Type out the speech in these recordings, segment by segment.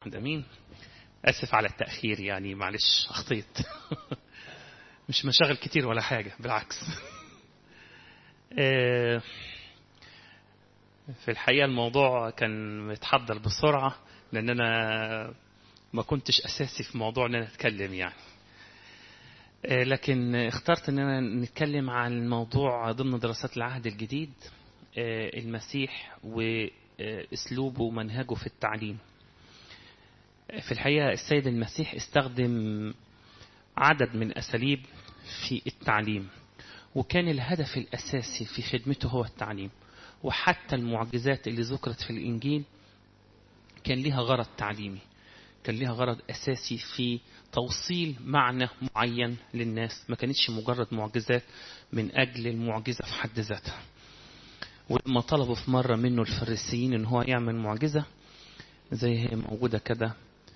واحد امين اسف على التاخير يعني معلش اخطيت مش مشاغل كتير ولا حاجه بالعكس في الحقيقه الموضوع كان متحضر بسرعه لان انا ما كنتش اساسي في موضوع ان انا اتكلم يعني لكن اخترت ان انا نتكلم عن موضوع ضمن دراسات العهد الجديد المسيح واسلوبه ومنهجه في التعليم في الحقيقه السيد المسيح استخدم عدد من اساليب في التعليم وكان الهدف الاساسي في خدمته هو التعليم وحتى المعجزات اللي ذكرت في الانجيل كان لها غرض تعليمي كان لها غرض أساسي في توصيل معنى معين للناس ما كانتش مجرد معجزات من أجل المعجزة في حد ذاتها ولما طلبوا في مرة منه الفريسيين ان هو يعمل معجزة زي هي موجودة كده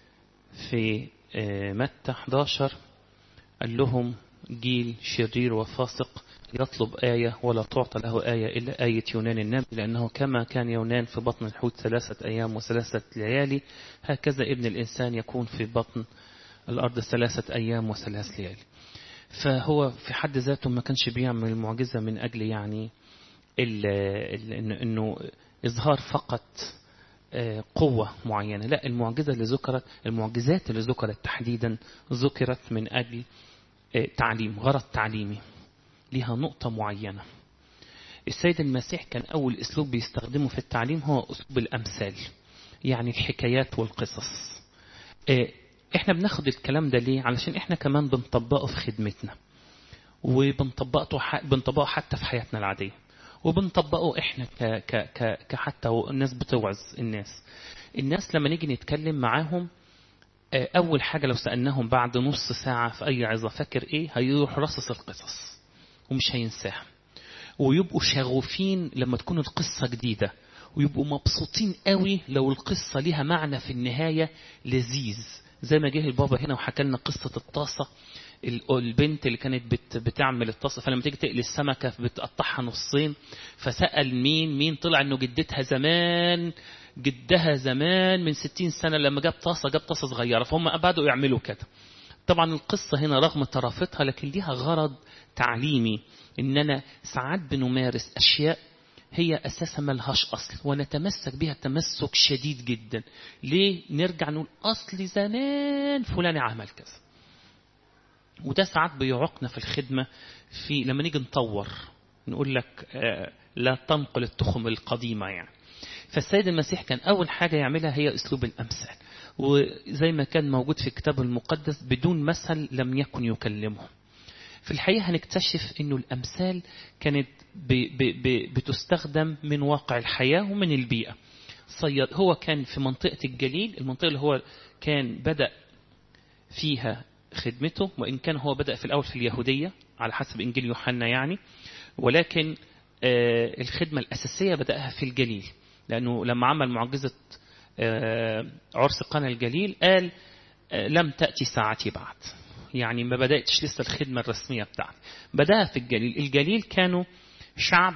في متى 11 قال لهم جيل شرير وفاسق يطلب آية ولا تعطى له آية إلا آية يونان النبي لأنه كما كان يونان في بطن الحوت ثلاثة أيام وثلاثة ليالي هكذا ابن الإنسان يكون في بطن الأرض ثلاثة أيام وثلاث ليالي فهو في حد ذاته ما كانش بيعمل المعجزة من أجل يعني ال ال إنه إظهار فقط قوة معينة لا المعجزة اللي ذكرت المعجزات اللي ذكرت تحديدا ذكرت من أجل تعليم غرض تعليمي لها نقطة معينة السيد المسيح كان أول أسلوب بيستخدمه في التعليم هو أسلوب الأمثال يعني الحكايات والقصص احنا بناخد الكلام ده ليه علشان احنا كمان بنطبقه في خدمتنا وبنطبقه بنطبقه حتى في حياتنا العادية وبنطبقه احنا ك ك ك كحتى الناس بتوعظ الناس الناس لما نيجي نتكلم معاهم أول حاجة لو سألناهم بعد نص ساعة في أي عظة فاكر إيه هيروح رصص القصص ومش هينساها ويبقوا شغوفين لما تكون القصة جديدة ويبقوا مبسوطين قوي لو القصة ليها معنى في النهاية لذيذ زي ما جه البابا هنا وحكى لنا قصة الطاسة البنت اللي كانت بت بتعمل الطاسة فلما تيجي تقلي السمكة بتقطعها نصين فسأل مين مين طلع انه جدتها زمان جدها زمان من ستين سنة لما جاب طاسة جاب طاسة صغيرة فهم بدأوا يعملوا كده طبعا القصة هنا رغم طرافتها لكن ليها غرض تعليمي إننا ساعات بنمارس أشياء هي أساسا ملهاش أصل ونتمسك بها تمسك شديد جدا ليه نرجع نقول أصل زمان فلان عمل كذا وده ساعات بيعوقنا في الخدمة في لما نيجي نطور نقول لك لا تنقل التخم القديمة يعني فالسيد المسيح كان أول حاجة يعملها هي أسلوب الأمثال وزي ما كان موجود في الكتاب المقدس بدون مثل لم يكن يكلمهم في الحقيقة هنكتشف أنه الأمثال كانت ب ب ب بتستخدم من واقع الحياة ومن البيئة صياد هو كان في منطقة الجليل المنطقة اللي هو كان بدأ فيها خدمته وإن كان هو بدأ في الأول في اليهودية على حسب إنجيل يوحنا يعني ولكن الخدمة الأساسية بدأها في الجليل لأنه لما عمل معجزة عرس قنا الجليل قال لم تأتي ساعتي بعد يعني ما بدأتش لسه الخدمة الرسمية بتاعتي بدأها في الجليل الجليل كانوا شعب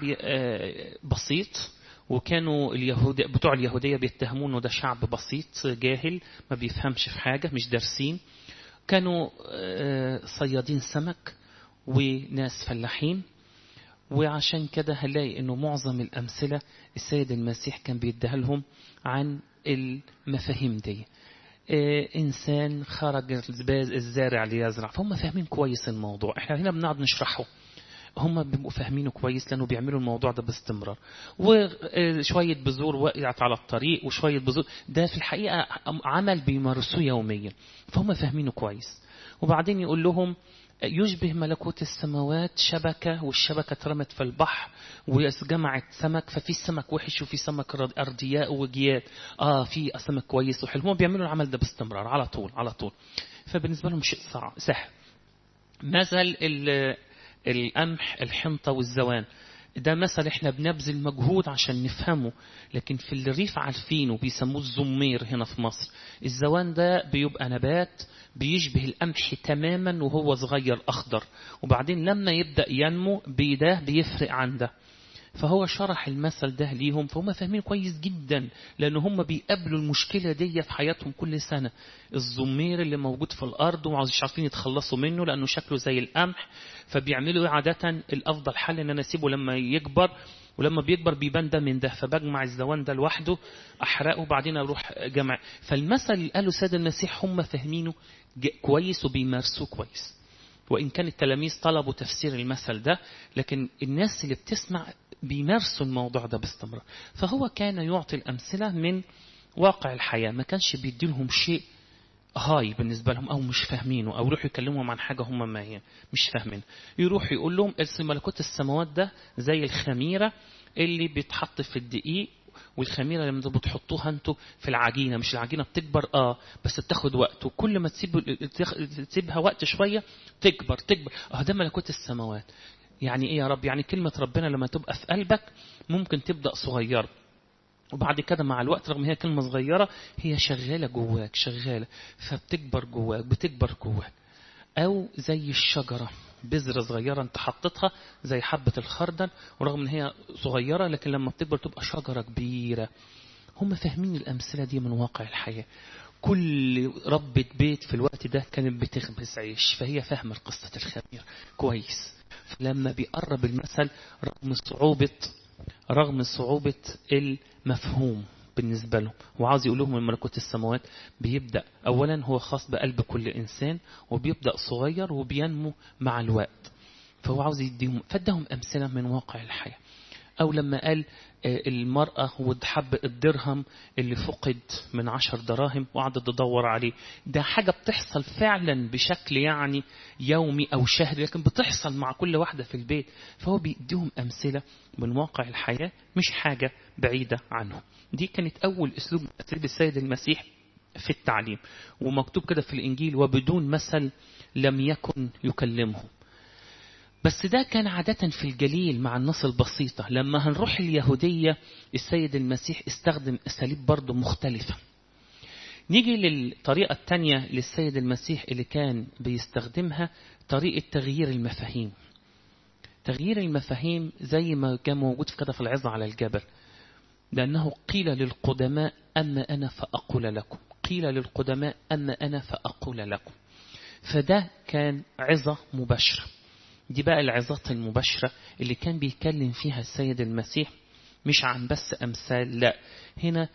بسيط وكانوا اليهود بتوع اليهودية بيتهمون انه ده شعب بسيط جاهل ما بيفهمش في حاجة مش دارسين كانوا صيادين سمك وناس فلاحين وعشان كده هنلاقي انه معظم الامثله السيد المسيح كان بيديها لهم عن المفاهيم دي إيه انسان خرج الزارع ليزرع فهم فاهمين كويس الموضوع احنا هنا بنقعد نشرحه هم بيبقوا فاهمينه كويس لانه بيعملوا الموضوع ده باستمرار وشويه بذور وقعت على الطريق وشويه بذور ده في الحقيقه عمل بيمارسوه يوميا فهم فاهمينه كويس وبعدين يقول لهم يشبه ملكوت السماوات شبكة والشبكة اترمت في البحر وجمعت سمك ففي سمك وحش وفي سمك أرضياء وجياد آه في سمك كويس وحلو هم بيعملوا العمل ده باستمرار على طول على طول فبالنسبة لهم شيء صعب سهل مثل القمح الحنطة والزوان ده مثل احنا بنبذل مجهود عشان نفهمه لكن في الريف عارفينه بيسموه الزمير هنا في مصر الزوان ده بيبقى نبات بيشبه القمح تماما وهو صغير أخضر وبعدين لما يبدأ ينمو بده بيفرق عن ده فهو شرح المثل ده ليهم فهم فاهمين كويس جدا لأن هم بيقابلوا المشكلة دي في حياتهم كل سنة الزمير اللي موجود في الأرض ومش عارفين يتخلصوا منه لأنه شكله زي القمح فبيعملوا عادة الأفضل حل إن أنا أسيبه لما يكبر ولما بيكبر بيبان ده من ده فبجمع الزوان ده لوحده احرقه وبعدين اروح جمع فالمثل اللي قاله سيد المسيح هم فاهمينه كويس وبيمارسوه كويس وان كان التلاميذ طلبوا تفسير المثل ده لكن الناس اللي بتسمع بيمارسوا الموضوع ده باستمرار فهو كان يعطي الامثله من واقع الحياه ما كانش بيدي لهم شيء هاي بالنسبة لهم أو مش فاهمينه أو يروحوا يكلمهم عن حاجة هم ما هي مش فاهمين يروح يقول لهم اسم ملكوت السماوات ده زي الخميرة اللي بيتحط في الدقيق والخميرة لما بتحطوها انتوا في العجينة مش العجينة بتكبر اه بس بتاخد وقت وكل ما تسيب تسيبها وقت شوية تكبر تكبر اه ده ملكوت السماوات يعني ايه يا رب يعني كلمة ربنا لما تبقى في قلبك ممكن تبدأ صغير وبعد كده مع الوقت رغم هي كلمة صغيرة هي شغالة جواك شغالة فبتكبر جواك بتكبر جواك أو زي الشجرة بذرة صغيرة انت حطيتها زي حبة الخردل ورغم ان هي صغيرة لكن لما بتكبر تبقى شجرة كبيرة هم فاهمين الأمثلة دي من واقع الحياة كل ربة بيت في الوقت ده كانت بتخبز عيش فهي فاهمة قصة الخمير كويس فلما بيقرب المثل رغم صعوبة رغم صعوبة المفهوم بالنسبة لهم وعاوز يقول لهم ملكوت السماوات بيبدأ أولا هو خاص بقلب كل إنسان وبيبدأ صغير وبينمو مع الوقت فهو عاوز يديهم فدهم أمثلة من واقع الحياة أو لما قال المرأة وتحب الدرهم اللي فقد من عشر دراهم وقعدت تدور عليه ده حاجة بتحصل فعلا بشكل يعني يومي أو شهري لكن بتحصل مع كل واحدة في البيت فهو بيديهم أمثلة من واقع الحياة مش حاجة بعيدة عنهم دي كانت أول أسلوب أسلوب السيد المسيح في التعليم ومكتوب كده في الإنجيل وبدون مثل لم يكن يكلمهم بس ده كان عادة في الجليل مع الناس البسيطة لما هنروح اليهودية السيد المسيح استخدم أساليب برضه مختلفة نيجي للطريقة الثانية للسيد المسيح اللي كان بيستخدمها طريقة تغيير المفاهيم تغيير المفاهيم زي ما كان موجود في كده في العظة على الجبل لأنه قيل للقدماء أما أنا فأقول لكم قيل للقدماء أما أنا فأقول لكم فده كان عظة مباشرة دي بقى العظات المباشرة اللي كان بيتكلم فيها السيد المسيح مش عن بس أمثال لا هنا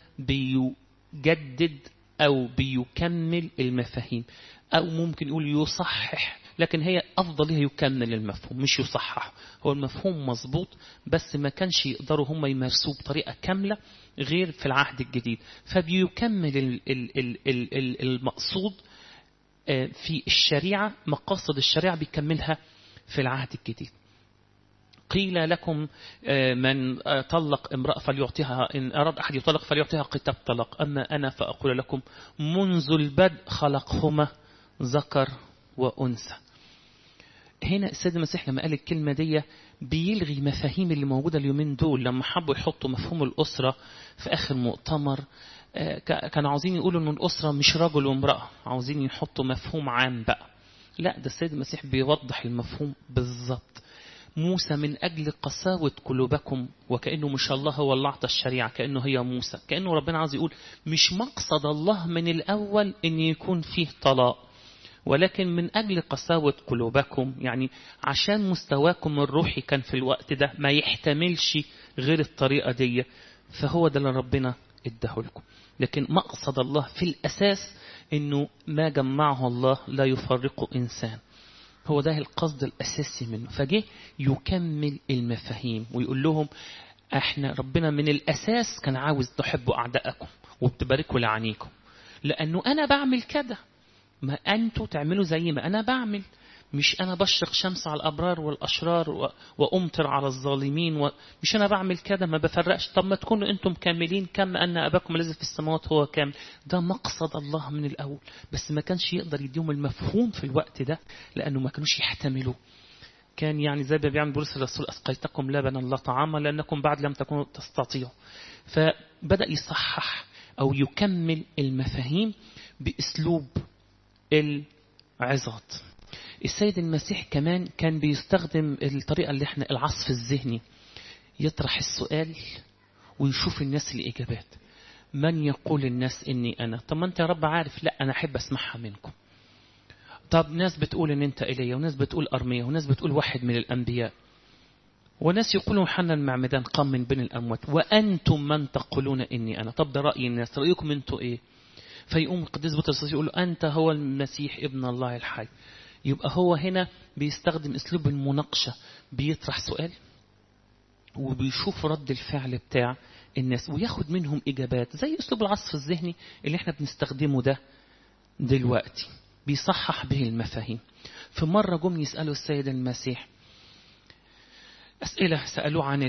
بيجدد أو بيكمل المفاهيم أو ممكن يقول يصحح لكن هي أفضل هي يكمل المفهوم مش يصحح هو المفهوم مظبوط بس ما كانش يقدروا هم يمارسوه بطريقة كاملة غير في العهد الجديد فبيكمل المقصود في الشريعة مقاصد الشريعة بيكملها في العهد الجديد قيل لكم من طلق امرأة فليعطيها إن أراد أحد يطلق فليعطيها كتاب طلاق أما أنا فأقول لكم منذ البدء خلقهما ذكر وأنثى هنا السيد المسيح لما قال الكلمة دي بيلغي مفاهيم اللي موجودة اليومين دول لما حبوا يحطوا مفهوم الأسرة في آخر مؤتمر كانوا عاوزين يقولوا أن الأسرة مش رجل وامرأة عاوزين يحطوا مفهوم عام بقى لا ده السيد المسيح بيوضح المفهوم بالظبط موسى من أجل قساوة قلوبكم وكأنه مش الله هو اللي أعطى الشريعة كأنه هي موسى كأنه ربنا عاوز يقول مش مقصد الله من الأول أن يكون فيه طلاق ولكن من أجل قساوة قلوبكم يعني عشان مستواكم الروحي كان في الوقت ده ما يحتملش غير الطريقة دي فهو ده اللي ربنا اداه لكم لكن مقصد الله في الأساس أنه ما جمعه الله لا يفرق إنسان هو ده القصد الأساسي منه فجه يكمل المفاهيم ويقول لهم احنا ربنا من الأساس كان عاوز تحبوا أعدائكم وبتباركوا لعنيكم لأنه أنا بعمل كده ما أنتوا تعملوا زي ما أنا بعمل مش أنا بشرق شمس على الأبرار والأشرار و... وأمطر على الظالمين و... مش أنا بعمل كده ما بفرقش طب ما تكونوا أنتم كاملين كما أن أباكم الذي في السماوات هو كامل ده مقصد الله من الأول بس ما كانش يقدر يديهم المفهوم في الوقت ده لأنه ما كانوش يحتملوا كان يعني زي ما بيعمل بولس الرسول أسقيتكم لبنا لا طعاما لأنكم بعد لم تكونوا تستطيعوا فبدأ يصحح أو يكمل المفاهيم بأسلوب العظات السيد المسيح كمان كان بيستخدم الطريقة اللي احنا العصف الذهني يطرح السؤال ويشوف الناس الإجابات من يقول الناس إني أنا طب ما أنت يا رب عارف لا أنا أحب أسمعها منكم طب ناس بتقول إن أنت إلي وناس بتقول أرمية وناس بتقول واحد من الأنبياء وناس يقولون حنا المعمدان قام من بين الأموات وأنتم من تقولون إني أنا طب ده رأي الناس رأيكم أنتوا إيه فيقوم القديس بطرس يقول أنت هو المسيح ابن الله الحي يبقى هو هنا بيستخدم اسلوب المناقشة بيطرح سؤال وبيشوف رد الفعل بتاع الناس وياخد منهم إجابات زي أسلوب العصف الذهني اللي احنا بنستخدمه ده دلوقتي بيصحح به المفاهيم في مرة جم يسألوا السيد المسيح أسئلة سألوه عن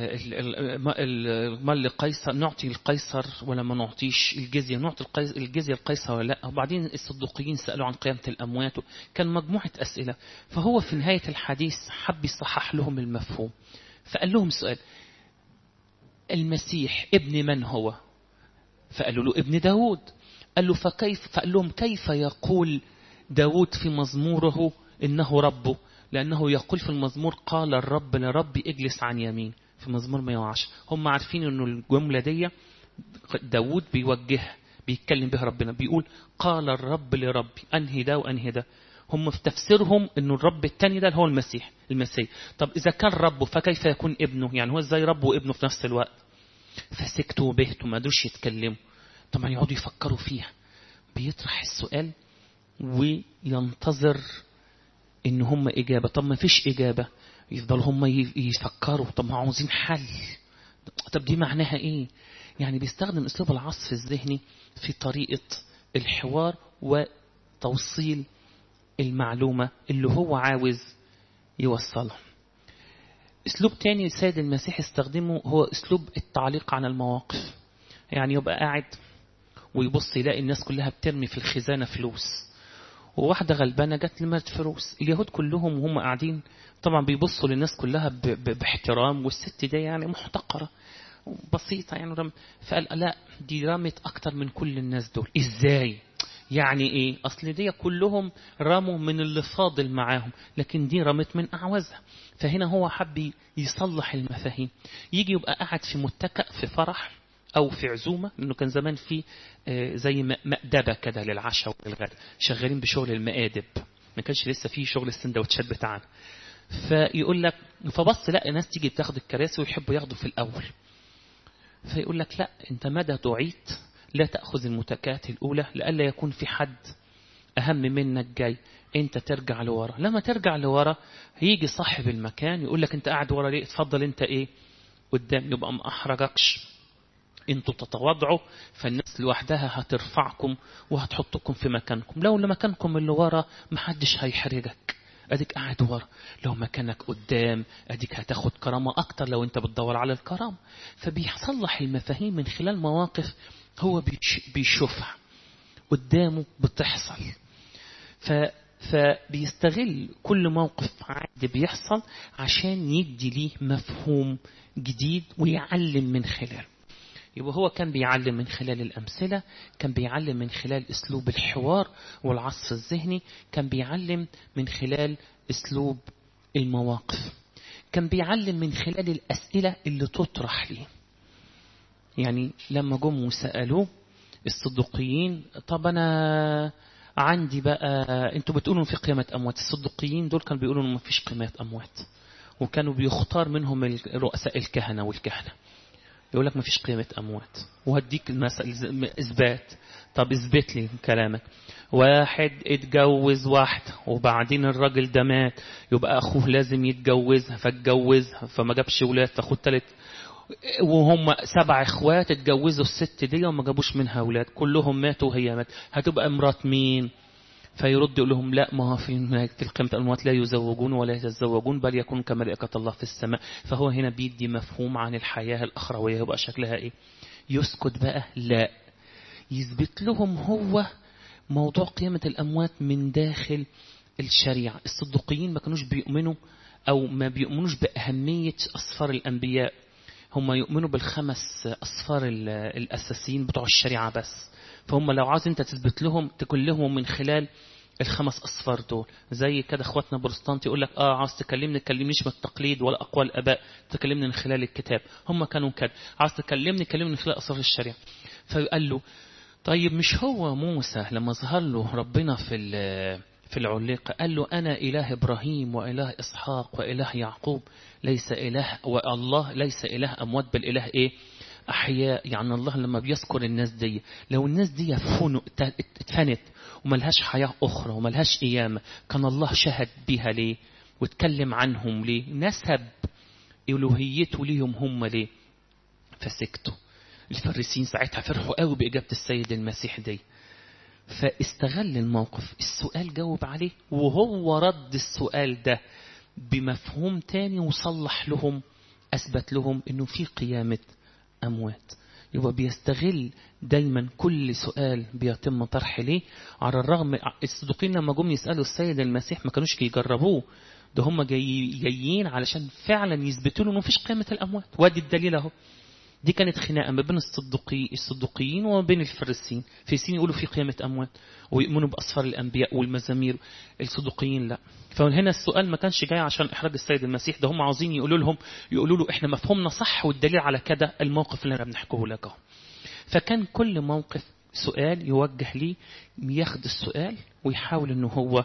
المال لقيصر نعطي القيصر ولا ما نعطيش الجزية نعطي الجزية القيصر ولا لا وبعدين الصدوقيين سألوا عن قيامة الأموات كان مجموعة أسئلة فهو في نهاية الحديث حب يصحح لهم المفهوم فقال لهم سؤال المسيح ابن من هو فقالوا له ابن داود قال له فكيف فقال لهم كيف يقول داود في مزموره إنه ربه لأنه يقول في المزمور قال الرب لربي اجلس عن يمين في مزمور 110 هم عارفين أنه الجملة دي داود بيوجهها بيتكلم بها ربنا بيقول قال الرب لربي أنهي ده وأنهي ده هم في تفسيرهم أنه الرب الثاني ده هو المسيح المسيح طب إذا كان ربه فكيف يكون ابنه يعني هو إزاي ربه وابنه في نفس الوقت فسكتوا وبهتوا ما قدروش يتكلموا طبعا يقعدوا يفكروا فيها بيطرح السؤال وينتظر ان هم اجابه طب ما فيش اجابه يفضلوا هم يفكروا طب ما عاوزين حل طب دي معناها ايه يعني بيستخدم اسلوب العصف الذهني في طريقه الحوار وتوصيل المعلومه اللي هو عاوز يوصلها اسلوب تاني السيد المسيح استخدمه هو اسلوب التعليق على المواقف يعني يبقى قاعد ويبص يلاقي الناس كلها بترمي في الخزانه فلوس وواحدة غلبانة جت لمات فلوس اليهود كلهم وهم قاعدين طبعا بيبصوا للناس كلها ب ب باحترام والست دي يعني محتقرة بسيطة يعني رم فقال لا دي رمت أكتر من كل الناس دول إزاي يعني إيه أصل دي كلهم رموا من اللي فاضل معاهم لكن دي رمت من أعوزها فهنا هو حب يصلح المفاهيم يجي يبقى قاعد في متكأ في فرح أو في عزومة لأنه كان زمان في زي مأدبة كده للعشاء والغداء شغالين بشغل المآدب ما كانش لسه في شغل السندوتشات بتاعنا فيقول لك فبص لا ناس تيجي تاخد الكراسي ويحبوا ياخدوا في الأول فيقول لك لا أنت مدى دعيت لا تأخذ المتكات الأولى لألا يكون في حد أهم منك جاي أنت ترجع لورا لما ترجع لورا هيجي صاحب المكان يقول لك أنت قاعد ورا ليه اتفضل أنت إيه قدام يبقى ما أحرجكش انتوا تتواضعوا فالناس لوحدها هترفعكم وهتحطكم في مكانكم لو لمكانكم اللي ورا محدش هيحرجك اديك قاعد ورا لو مكانك قدام اديك هتاخد كرامة اكتر لو انت بتدور على الكرامة فبيصلح المفاهيم من خلال مواقف هو بيشوفها قدامه بتحصل ف فبيستغل كل موقف عادي بيحصل عشان يدي ليه مفهوم جديد ويعلم من خلاله يبقى هو كان بيعلم من خلال الأمثلة كان بيعلم من خلال أسلوب الحوار والعصف الذهني كان بيعلم من خلال أسلوب المواقف كان بيعلم من خلال الأسئلة اللي تطرح ليه يعني لما جم وسألوه الصدقيين طب أنا عندي بقى انتوا بتقولوا في قيامة أموات الصدقيين دول كانوا بيقولوا ما فيش قيامة أموات وكانوا بيختار منهم رؤساء الكهنة والكهنة يقول لك ما فيش قيمة أموات وهديك المسألة إثبات طب اثبت لي كلامك واحد اتجوز واحدة وبعدين الراجل ده مات يبقى أخوه لازم يتجوزها فاتجوزها فما جابش ولاد فأخوه التالت وهم سبع اخوات اتجوزوا الست دي وما جابوش منها اولاد كلهم ماتوا وهي مات هتبقى مرات مين فيرد يقول لهم لا ما في قيمة الأموات لا يزوجون ولا يتزوجون بل يكون كملائكة الله في السماء فهو هنا بيدي مفهوم عن الحياة الأخروية يبقى شكلها إيه يسكت بقى لا يثبت لهم هو موضوع قيامة الأموات من داخل الشريعة الصدقيين ما كانوش بيؤمنوا أو ما بيؤمنوش بأهمية أصفار الأنبياء هم يؤمنوا بالخمس أصفار الأساسيين بتوع الشريعة بس فهم لو عاوز أنت تثبت لهم تقول لهم من خلال الخمس أصفار دول زي كده اخواتنا بروستانت يقول لك اه عاوز تكلمني تكلمنيش من التقليد ولا أقوال الآباء تكلمني من خلال الكتاب هم كانوا كده عاوز تكلمني كلمني من خلال أسرار الشريعة فقال له طيب مش هو موسى لما ظهر له ربنا في في العليقة قال له أنا إله إبراهيم وإله إسحاق وإله يعقوب ليس إله والله ليس إله أموات بل إله إيه أحياء يعني الله لما بيذكر الناس دي لو الناس دي اتفنت وملهاش حياة أخرى وملهاش قيامة كان الله شهد بها ليه واتكلم عنهم ليه نسب إلوهيته ليهم هم ليه فسكتوا الفريسين ساعتها فرحوا قوي بإجابة السيد المسيح دي فاستغل الموقف السؤال جاوب عليه وهو رد السؤال ده بمفهوم تاني وصلح لهم أثبت لهم أنه في قيامة أموات يبقى بيستغل دايما كل سؤال بيتم طرح ليه على الرغم الصدوقين لما جم يسألوا السيد المسيح ما كانوش يجربوه ده هم جاي جايين علشان فعلا يثبتوا له انه مفيش قيامة الأموات وادي الدليل اهو دي كانت خناقة ما بين الصدقي الصدقيين وما بين الفريسيين الفريسيين يقولوا في قيامة أموات ويؤمنوا بأسفار الأنبياء والمزامير الصدقيين لا فهنا السؤال ما كانش جاي عشان إحراج السيد المسيح ده هم عاوزين يقولوا لهم يقولوا له إحنا مفهومنا صح والدليل على كده الموقف اللي احنا بنحكيه لك اهو فكان كل موقف سؤال يوجه ليه ياخد السؤال ويحاول إنه هو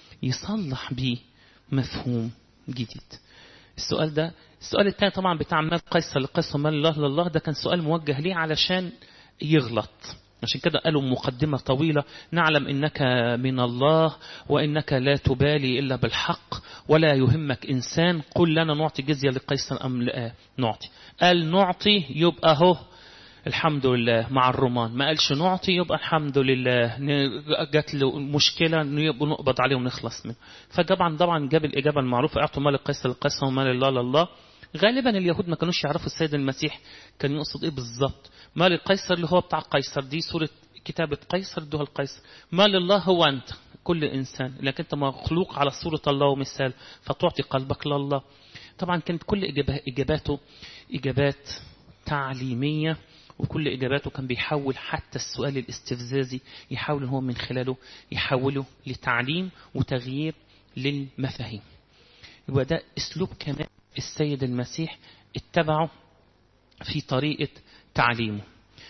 يصلح بيه مفهوم جديد السؤال ده السؤال الثاني طبعا بتاع مال قيصر لقيصر مال الله لله ده كان سؤال موجه ليه علشان يغلط عشان كده قالوا مقدمة طويلة نعلم إنك من الله وإنك لا تبالي إلا بالحق ولا يهمك إنسان قل لنا نعطي جزية لقيصر أم لا نعطي قال نعطي يبقى هو الحمد لله مع الرومان ما قالش نعطي يبقى الحمد لله جات له مشكلة يبقى نقبض عليه ونخلص منه فطبعا طبعا جاب الإجابة المعروفة أعطوا مال القيصر للقيصر ومال الله لله غالبا اليهود ما كانوش يعرفوا السيد المسيح كان يقصد ايه بالظبط مال القيصر اللي هو بتاع قيصر دي سورة كتابة قيصر ادوها القيصر مال الله هو أنت كل إنسان لكن أنت مخلوق على صورة الله ومثال فتعطي قلبك لله طبعا كانت كل إجاباته إجابات تعليمية وكل إجاباته كان بيحول حتى السؤال الاستفزازي يحاول هو من خلاله يحوله لتعليم وتغيير للمفاهيم يبقى ده أسلوب كمان السيد المسيح اتبعه في طريقة تعليمه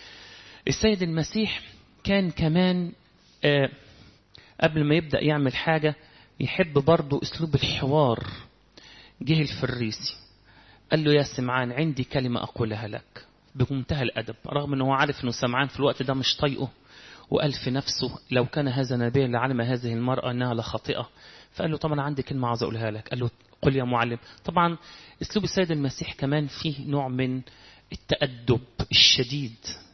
السيد المسيح كان كمان آه قبل ما يبدأ يعمل حاجة يحب برضه أسلوب الحوار جه الفريسي قال له يا سمعان عندي كلمة أقولها لك بمنتهى الأدب رغم أنه عارف أنه سمعان في الوقت ده مش طايقه وقال في نفسه لو كان هذا نبيا لعلم هذه المرأة أنها لخاطئة فقال له طبعا عندي كلمة عاوز أقولها لك قال له قل يا معلم طبعا اسلوب السيد المسيح كمان فيه نوع من التأدب الشديد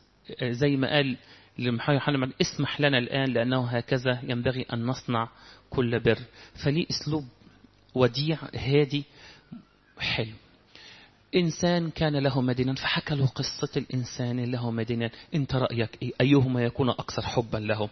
زي ما قال لمحمد يوحنا اسمح لنا الآن لأنه هكذا ينبغي أن نصنع كل بر فليه اسلوب وديع هادي حلو إنسان كان له مدينة فحكى له قصة الإنسان اللي له مدينة أنت رأيك إيه أيهما يكون أكثر حبا له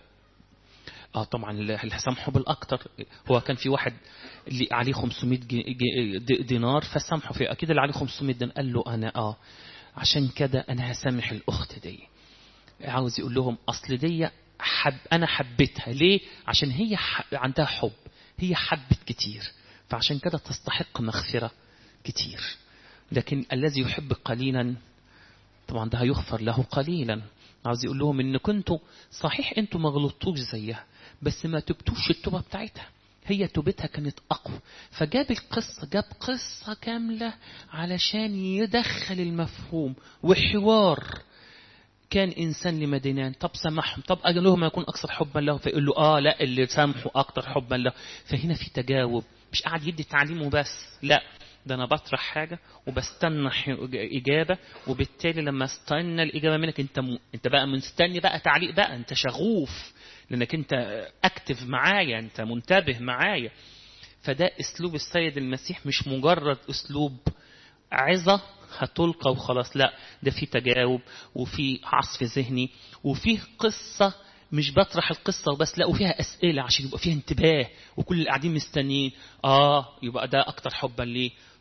اه طبعا الحسام حب الاكتر هو كان في واحد اللي عليه 500 دينار فسامحه في اكيد اللي عليه 500 دينار قال له انا اه عشان كده انا هسامح الاخت دي عاوز يقول لهم اصل دي حب انا حبيتها ليه عشان هي عندها حب هي حبت كتير فعشان كده تستحق مغفرة كتير لكن الذي يحب قليلا طبعا ده هيغفر له قليلا عاوز يقول لهم ان كنتوا صحيح انتوا ما غلطتوش زيها بس ما تبتوش التوبة بتاعتها هي توبتها كانت أقوى فجاب القصة جاب قصة كاملة علشان يدخل المفهوم وحوار كان إنسان لمدينان طب سامحهم طب أجلهم يكون أكثر حبا له فيقول له آه لا اللي سامحوا أكثر حبا له فهنا في تجاوب مش قاعد يدي تعليمه بس لا ده أنا بطرح حاجة وبستنى إجابة وبالتالي لما استنى الإجابة منك أنت م... أنت بقى مستني بقى تعليق بقى أنت شغوف لأنك أنت أكتف معايا أنت منتبه معايا فده أسلوب السيد المسيح مش مجرد أسلوب عظة هتلقى وخلاص لا ده في تجاوب وفي عصف ذهني وفي قصة مش بطرح القصة وبس لا وفيها أسئلة عشان يبقى فيها انتباه وكل اللي قاعدين مستنيين آه يبقى ده أكتر حبا ليه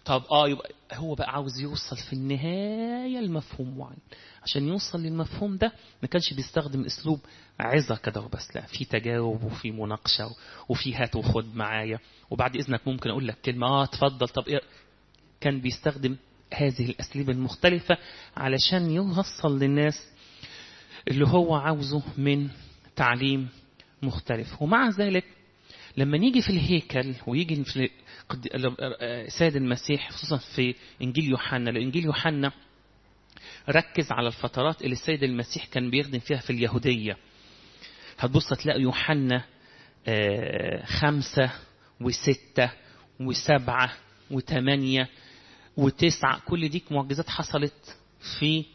طب اه يبقى هو بقى عاوز يوصل في النهاية لمفهوم معين عشان يوصل للمفهوم ده ما كانش بيستخدم اسلوب عظة كده وبس لا في تجاوب وفي مناقشة وفي هات وخد معايا وبعد اذنك ممكن اقول لك كلمة اه اتفضل طب إيه كان بيستخدم هذه الاساليب المختلفة علشان يوصل للناس اللي هو عاوزه من تعليم مختلف ومع ذلك لما نيجي في الهيكل ويجي في سيد المسيح خصوصا في إنجيل يوحنا لإنجيل يوحنا ركز على الفترات اللي السيد المسيح كان بيخدم فيها في اليهودية هتبص تلاقي يوحنا خمسة وستة وسبعة وثمانية وتسعة كل دي معجزات حصلت في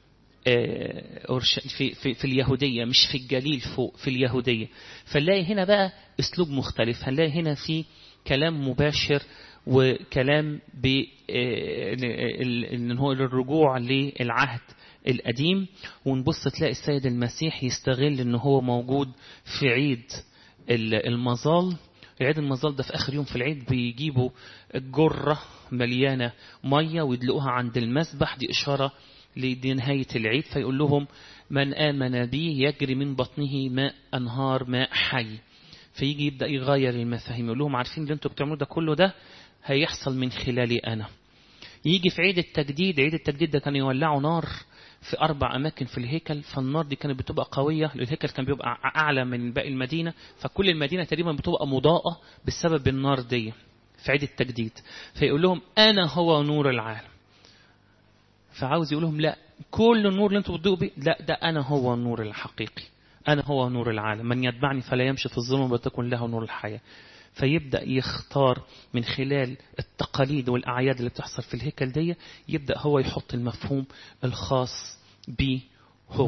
في, في, في اليهودية مش في الجليل فوق في اليهودية فنلاقي هنا بقى اسلوب مختلف هنلاقي هنا في كلام مباشر وكلام ب ان هو الرجوع للعهد القديم ونبص تلاقي السيد المسيح يستغل ان هو موجود في عيد المظال عيد المظال ده في اخر يوم في العيد بيجيبوا الجرة مليانة مية ويدلقوها عند المسبح دي اشارة لنهاية العيد فيقول لهم من آمن بي يجري من بطنه ماء أنهار ماء حي فيجي يبدأ يغير المفاهيم يقول لهم عارفين اللي انتوا بتعملوا ده كله ده هيحصل من خلالي أنا يجي في عيد التجديد عيد التجديد ده كانوا يولعوا نار في أربع أماكن في الهيكل فالنار دي كانت بتبقى قوية الهيكل كان بيبقى أعلى من باقي المدينة فكل المدينة تقريبا بتبقى مضاءة بسبب النار دي في عيد التجديد فيقول لهم أنا هو نور العالم فعاوز يقول لهم لا كل النور اللي انتوا بتضيئوا بيه لا ده انا هو النور الحقيقي انا هو نور العالم من يتبعني فلا يمشي في الظلم بل تكون له نور الحياه فيبدا يختار من خلال التقاليد والاعياد اللي بتحصل في الهيكل دي يبدا هو يحط المفهوم الخاص بيه هو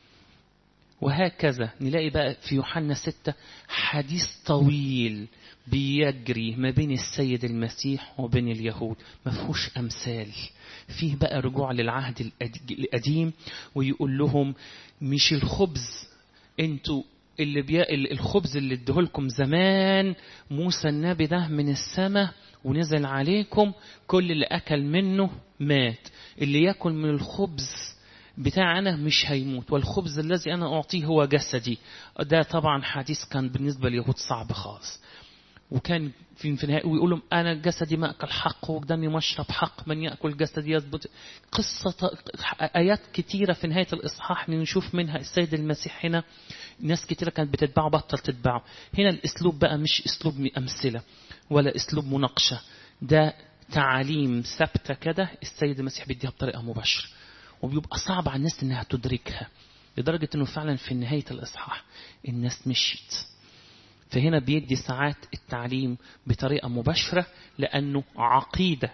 وهكذا نلاقي بقى في يوحنا ستة حديث طويل بيجري ما بين السيد المسيح وبين اليهود ما فيهوش أمثال فيه بقى رجوع للعهد القديم ويقول لهم مش الخبز انتوا اللي بي... الخبز اللي اديهولكم زمان موسى النبي ده من السماء ونزل عليكم كل اللي أكل منه مات اللي يأكل من الخبز بتاع أنا مش هيموت والخبز الذي أنا أعطيه هو جسدي ده طبعا حديث كان بالنسبة لليهود صعب خالص وكان في في النهاية ويقول لهم أنا جسدي مأكل حق ودمي مشرب حق من يأكل جسدي يثبت قصة آيات كتيرة في نهاية الإصحاح نشوف منها السيد المسيح هنا ناس كتيرة كانت بتتبعه بطل تتبعه هنا الأسلوب بقى مش أسلوب أمثلة ولا أسلوب مناقشة ده تعاليم ثابتة كده السيد المسيح بيديها بطريقة مباشرة وبيبقى صعب على الناس إنها تدركها لدرجة إنه فعلا في نهاية الإصحاح الناس مشيت فهنا بيدي ساعات التعليم بطريقة مباشرة لأنه عقيدة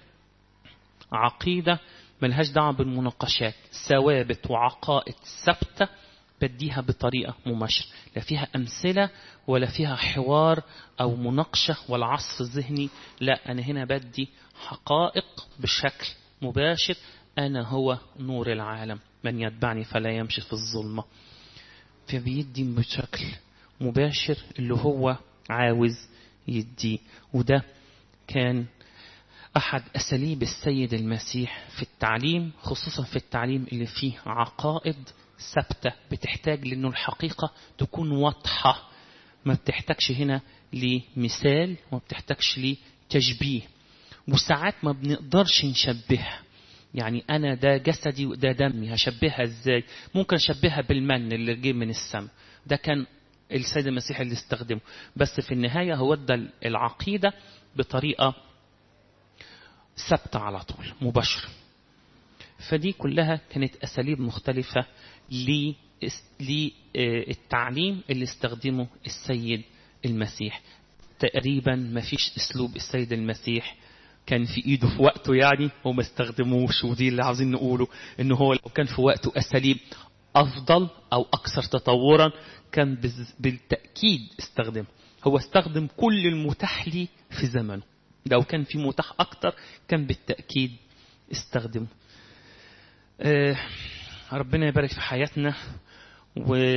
عقيدة ملهاش دعوة بالمناقشات ثوابت وعقائد ثابتة بديها بطريقة مباشرة لا فيها أمثلة ولا فيها حوار أو مناقشة ولا عصف ذهني لا أنا هنا بدي حقائق بشكل مباشر أنا هو نور العالم من يتبعني فلا يمشي في الظلمة فبيدي بشكل مباشر اللي هو عاوز يديه وده كان أحد أساليب السيد المسيح في التعليم خصوصا في التعليم اللي فيه عقائد ثابتة بتحتاج لأنه الحقيقة تكون واضحة ما بتحتاجش هنا لمثال وما بتحتاجش لتشبيه وساعات ما بنقدرش نشبهها يعني أنا ده جسدي وده دمي هشبهها إزاي ممكن أشبهها بالمن اللي جه من السماء ده كان السيد المسيح اللي استخدمه بس في النهاية هو ادى العقيدة بطريقة ثابتة على طول مباشرة فدي كلها كانت أساليب مختلفة للتعليم اللي استخدمه السيد المسيح تقريبا ما فيش أسلوب السيد المسيح كان في ايده في وقته يعني وما استخدموش ودي اللي عاوزين نقوله ان هو لو كان في وقته اساليب افضل او اكثر تطورا كان بالتاكيد استخدم هو استخدم كل المتاح لي في زمنه لو كان في متاح اكتر كان بالتاكيد استخدمه آه ربنا يبارك في حياتنا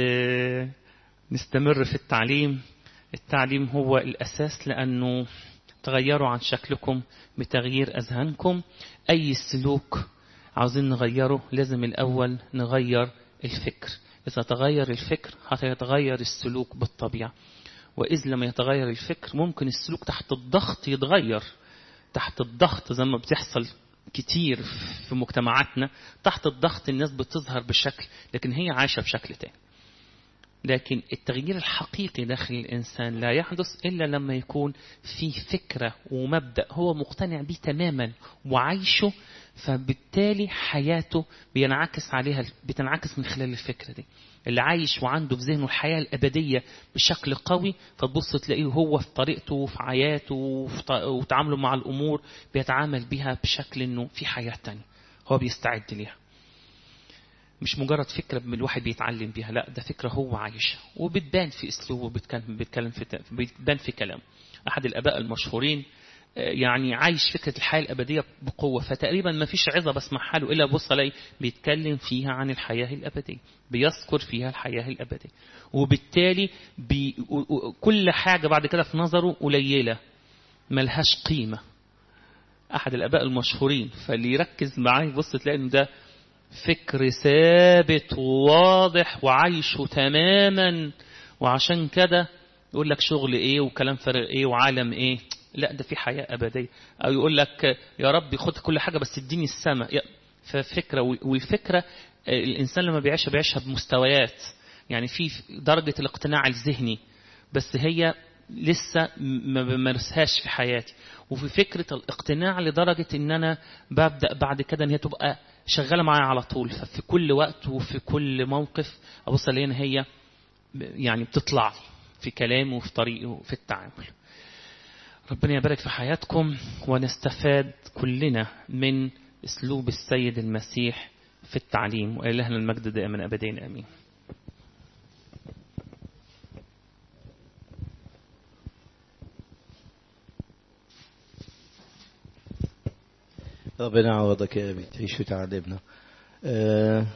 ونستمر في التعليم التعليم هو الاساس لانه تغيروا عن شكلكم بتغيير أذهانكم أي سلوك عاوزين نغيره لازم الأول نغير الفكر إذا تغير الفكر هيتغير السلوك بالطبيعة وإذ لم يتغير الفكر ممكن السلوك تحت الضغط يتغير تحت الضغط زي ما بتحصل كتير في مجتمعاتنا تحت الضغط الناس بتظهر بشكل لكن هي عايشة بشكل تاني لكن التغيير الحقيقي داخل الإنسان لا يحدث إلا لما يكون في فكرة ومبدأ هو مقتنع به تماما وعايشه فبالتالي حياته بينعكس عليها بتنعكس من خلال الفكرة دي اللي عايش وعنده في ذهنه الحياة الأبدية بشكل قوي فتبص تلاقيه هو في طريقته وفي حياته وتعامله مع الأمور بيتعامل بها بشكل أنه في حياة تانية هو بيستعد ليها مش مجرد فكرة الواحد بيتعلم بيها لا ده فكرة هو عايشها وبتبان في اسلوبه بيتكلم بيتكلم في بتبان في كلامه احد الاباء المشهورين يعني عايش فكرة الحياة الأبدية بقوة فتقريبا ما فيش عظة بسمعها له إلا بص علي بيتكلم فيها عن الحياة الأبدية بيذكر فيها الحياة الأبدية وبالتالي بي كل حاجة بعد كده في نظره قليلة ملهاش قيمة أحد الآباء المشهورين فاللي يركز معاه يبص تلاقي إن ده فكر ثابت وواضح وعايشه تماما وعشان كده يقول لك شغل ايه وكلام فارغ ايه وعالم ايه لا ده في حياة أبدية أو يقول لك يا رب خد كل حاجة بس اديني السماء ففكرة والفكرة الإنسان لما بيعيشها بيعيشها بمستويات يعني في درجة الاقتناع الذهني بس هي لسه ما بمارسهاش في حياتي وفي فكرة الاقتناع لدرجة ان انا ببدأ بعد كده ان هي تبقى شغالة معايا على طول ففي كل وقت وفي كل موقف ابص ان هي يعني بتطلع في كلامه وفي طريقه وفي التعامل ربنا يبارك في حياتكم ونستفاد كلنا من اسلوب السيد المسيح في التعليم وإلهنا المجد دائما أبدين آمين ربنا يعوضك يا أبي تعيش وتعلمنا أه